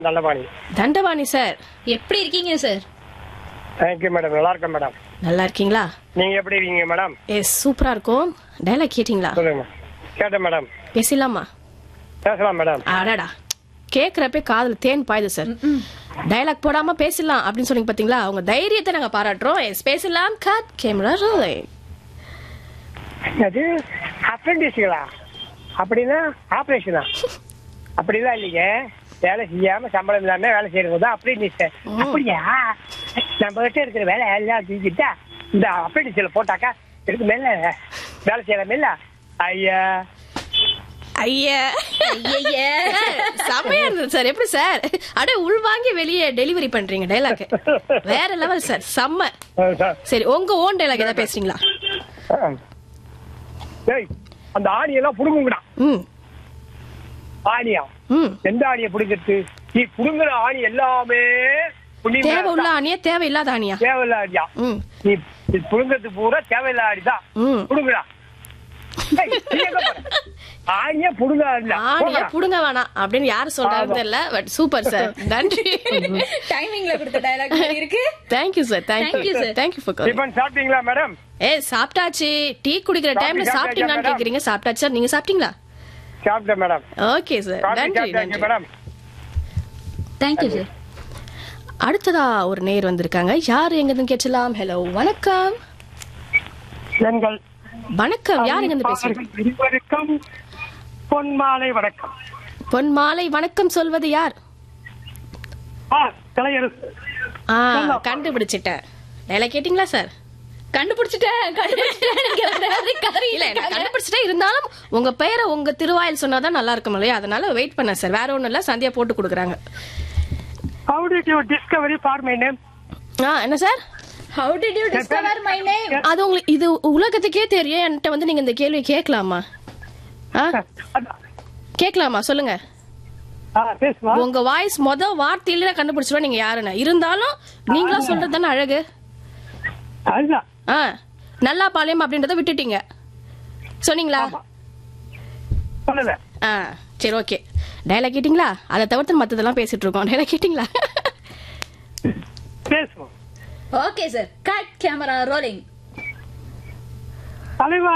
நல்லபாணி Dandapani sir எப்படி இருக்கீங்க sir thank you madam நல்லா இருக்கேன் மேடம் நல்லா இருக்கீங்களா நீங்க எப்படி இருக்கீங்க மேடம் எஸ் சூப்பரா இருக்கும் டைலாக் கேட்டிங்களா சொல்லுங்க கேட்டேன் மேடம் பேசலாமா பேசலாம் மேடம் அடடா கேக்குறப்ப காதுல தேன் பாயுது சார் டைலாக் போடாம பேசலாம் அப்படின்னு சொன்னீங்க பாத்தீங்களா அவங்க தைரியத்தை நாங்க பாராட்டுறோம் எஸ் பேசலாம் கட் கேமரா ரோலிங் அது அப்ரெண்டிஸ்களா அப்படின்னா ஆபரேஷனா அப்படிலாம் இல்லைங்க வேலை செய்யாம சம்பளம் இல்லாம வேலை செய்யறது தான் அப்ரெண்டிஸ் அப்படியா நம்ம கிட்ட இருக்கிற வேலை எல்லாம் செஞ்சுட்டா இந்த அப்ரெண்டிஸ்ல போட்டாக்கா இதுக்கு மேல வேலை செய்யலாம் இல்ல ஐயா ஐயா ஐயையே. செமையா இருந்தது சார் எப்படி சார் அப்படியே உள்வாங்கி வெளியே டெலிவரி பண்றீங்க டைலாக் வேற லெவல் சார் செம்ம அஹ் சார் சரி உங்க ஓன் டைலாக் ஏதாவது பேசுறீங்களா அஹ். டேய் அந்த ஆணியெல்லாம் புடுங்குங்கடா ம் ஆணியா ம் எந்த ஆணியை புடுங்கிறது நீ புடுங்குற ஆணி எல்லாமே புண்ணியம் தேவை உள்ள தான். ஆணியா தேவையில்லாத ஆணியா தேவையில்ல ஆணியா ம் நீ நீ புடுங்கிறது பூரா தேவையில்ல ஆடிதான் ம் புடுங்குடா டேய், நீ எங்க போற? ஆணியே புடுங்க இல்ல ஆணியா புடுங்க வேணாம் அப்படின்னு யாரு சொல்றாங்க தெரியல பட் சூப்பர் சார் நன்றி டைமிங்ல கொடுத்த டயலாக் இருக்கு thank you sir thank you Thank you, sir. Sir thank you for call tiffin சாப்பிட்டீங்களா மேடம் ஏ சாப்பிட்டாச்சு டீ குடிக்கிற டைம்ல சாப்பிட்டு சாப்பிட்டீங்களான்னு சாப்பிட்டேன், கேக்குறீங்க சாப்பிட்டாச்சு சார் நீங்க சாப்பிட்டீங்களா சாப்பிட்டேன் மேடம் ஓகே சார் காஃபி நன்றி சாப்பிட்டாங்க நன்றி மேடம் தேங்க்யூ சார் அடுத்ததா ஒரு நேர் வந்திருக்காங்க யார் எங்கன்னு கேட்டலாம் ஹலோ வணக்கம் எங்கள் வணக்கம் யார் எங்க பேசுறீங்க இருவருக்கும் பொன் மாலை வணக்கம் பொன் மாலை வணக்கம் சொல்வது யார் ஆ கலையரசு ஆ கண்டுபிடிச்சிட்டேன் வேலை கேட்டிங்களா சார் கண்டுபிடிச்சிட்டேன் கண்டுபிடிச்சிட்டேன் இல்ல நான் கண்டுபிடிச்சிட்டே இருந்தாலும் உங்க பெயரை உங்க திருவாயில் சொன்னாதான் நல்லா இருக்கும் இல்லையா அதனால வெயிட் பண்ண சார் வேற ஒண்ணும் இல்ல சந்தியா போட்டு கொடுக்குறாங்க how did you discovery for my name ஆ என்ன sir how did you discover my name அது உங்களுக்கு இது உலகத்துக்கே தெரியும் என்கிட்ட வந்து நீங்க இந்த கேள்வி கேட்கலாமா ஆ கேட்கலாமா சொல்லுங்க ஆ பேசுவா உங்க வாய்ஸ் மொத வார்த்தையில கண்டுபிடிச்சிருவா நீங்க யாருன்னு இருந்தாலும் நீங்களா சொல்றது தானே அழகு அதுதான் ஆ நல்லா பாளையம் அப்படின்றத விட்டுட்டீங்க சொன்னீங்களா சொல்லல ஆ சரி ஓகே டைலாக் கேட்டிங்களா அதை தவிர்த்து மத்ததெல்லாம் பேசிட்டு இருக்கோம் டைலாக் கேட்டிங்களா பேசுவோம் okay sir cut camera rolling தலைவா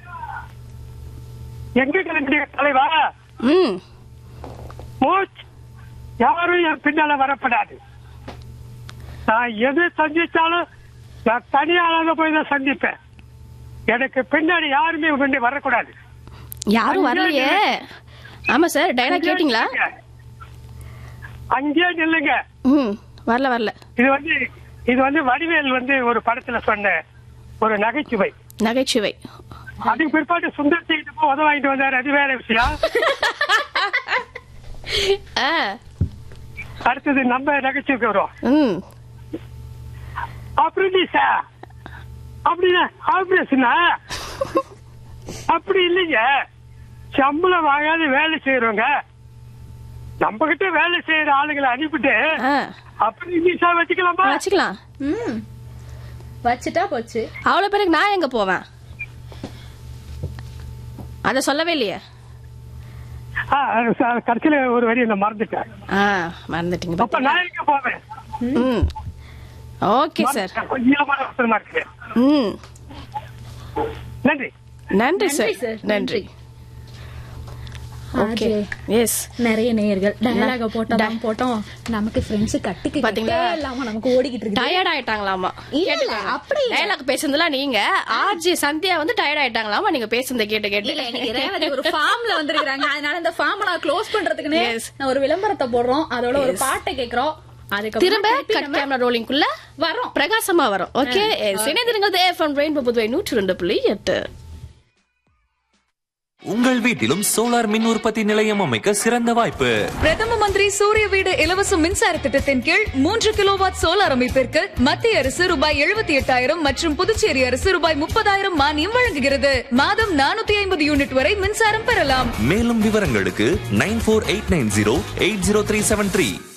எங்க கிளம்பிட்டீங்க தலைவா ம் மூச் யாரும் என் பின்னால வரப்படாது நான் எது சந்திச்சாலும் நான் தனியாளாக போய் தான் சந்திப்பேன் எனக்கு பின்னாடி யாருமே முன்னாடி வரக்கூடாது யாரும் வரலையே ஆமா சார் டைலாக் கேட்டிங்களா அங்கேயே நில்லுங்க ம் வரல வரல இது வந்து இது வந்து வடிவேல் வந்து ஒரு படத்துல சொன்ன ஒரு நகைச்சுவை நகைச்சுவை அதுக்கு பிற்பாடு சுந்தர் கிட்ட போய் உதவ வாங்கிட்டு வந்தாரு அது வேற விஷயம் ஆ அடுத்தது நம்ம நகைச்சுவைக்கு வரும் ம் அப்படின்னா அப்படின்னா ஆபரேஷனா அப்படி இல்லைங்க சம்பளம் வாங்காத வேலை செய்யறவங்க நம்ம கிட்ட வேலை செய்யற ஆளுங்களை அனுப்பிட்டு ஆ அப்படி நிஷா வச்சுக்கலாமா வச்சுக்கலாம் ம் வச்சுட்டா போச்சு அவ்வளவு பிறகு நான் எங்க போவேன் அத சொல்லவே இல்லையே ஆ, அது ச- கடைசியில ஒரு வரி நான் மறந்துட்டேன் ஆ மறந்துட்டீங்க அப்ப பாத்தீங்களா? நான் எங்க போவேன் ம் ஓகே சார் கொஞ்சம் ஈரமான வசனமா இருக்கு ம் நன்றி நன்றி சார் நன்றி சார், நன்றி ஓகே ஆஜே. எஸ் நிறைய நேயர்கள் டயலாக போட்டோம் Di- போட்டோம் நமக்கு ஃப்ரெண்ட்ஸ் கட்டுக்கு பாத்தீங்களா? கட்டே இல்லாம நமக்கு ஓடிக்கிட்டு இருக்கு டயர்ட் ஆயிட்டாங்களாமா இல்ல, இல்ல, அப்படி இல்ல. டைலாக் பேசுனதுல நீங்க ஆர்ஜி சந்தியா வந்து டயர்ட் ஆயிட்டாங்களாமா நீங்க பேசுனத கேட்டு இல்ல கேட்டு இன்னைக்கு ரேவதி ஒரு ஃபார்ம்ல வந்திருக்காங்க அதனால இந்த ஃபார்ம் நான் க்ளோஸ் பண்றதுக்குன்னு Yes. நான் ஒரு விளம்பரத்தை போடுறோம் அதோட ஒரு Yes. பாட்டை கேக்குறோம் அதுக்கு திரும்ப கட் கேமரா ரோலிங்குள்ள வரோம் பிரகாசமா வரும் ஓகே இணைந்திருங்கள் எஃப்எம் ரெயின்போ புதுவை நூற்று ரெண்டு புள்ளி எட்டு உங்கள் வீட்டிலும் சோலார் மின் உற்பத்தி நிலையம் அமைக்க சிறந்த வாய்ப்பு பிரதம மந்திரி சூரிய வீடு இலவச மின்சார திட்டத்தின் கீழ் மூன்று கிலோவாட் சோலார் அமைப்பிற்கு மத்திய அரசு ரூபாய் எழுபத்தி எட்டாயிரம் மற்றும் புதுச்சேரி அரசு ரூபாய் முப்பதாயிரம் மானியம் வழங்குகிறது மாதம் நானூத்தி ஐம்பது யூனிட் வரை மின்சாரம் பெறலாம் மேலும் விவரங்களுக்கு nine four eight nine zero eight zero three seven three